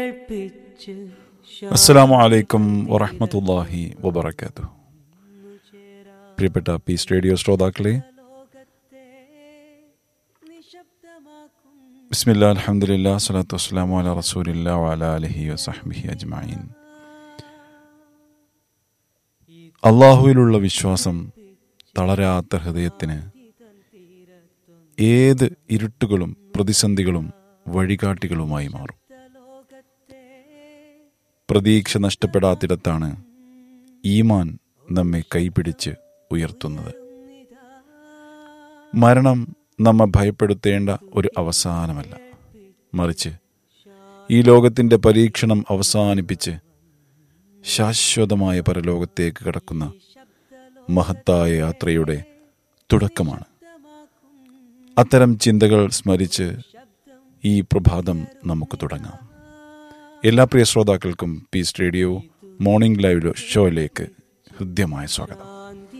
അസ്സലാമു അലൈക്കും വറഹ്മത്തുള്ളാഹി വബറകാതുഹു പ്രിയപ്പെട്ട പീസ് റേഡിയോ ശ്രോതാക്കളെ ബിസ്മില്ലാ അൽഹംദുലില്ലാ സ്വലാത്തു വസ്സലാമു അലാ റസൂലില്ലാ വഅലാ ആലിഹി വസഹ്ബിഹി അജ്മഈൻ അള്ളാഹുവിലുള്ള വിശ്വാസം തളരാത്ത ഹൃദയത്തിന് ഏത് ഇരുട്ടുകളും പ്രതിസന്ധികളും വഴികാട്ടികളുമായി മാറും പ്രതീക്ഷ നഷ്ടപ്പെടാത്തിടത്താണ് ഈമാൻ നമ്മെ കൈപിടിച്ച് ഉയർത്തുന്നത് മരണം നമ്മെ ഭയപ്പെടുത്തേണ്ട ഒരു അവസാനമല്ല മറിച്ച് ഈ ലോകത്തിന്റെ പരീക്ഷണം അവസാനിപ്പിച്ച് ശാശ്വതമായ പരലോകത്തേക്ക് കടക്കുന്ന മഹത്തായ യാത്രയുടെ തുടക്കമാണ് അത്തരം ചിന്തകൾ സ്മരിച്ച് ഈ പ്രഭാതം നമുക്ക് തുടങ്ങാം എല്ലാ പ്രിയ ശ്രോതാക്കൾക്കും പീസ് റേഡിയോ മോർണിംഗ് ലൈവ് ഷോയിലേക്ക് ഹൃദ്യമായ സ്വാഗതം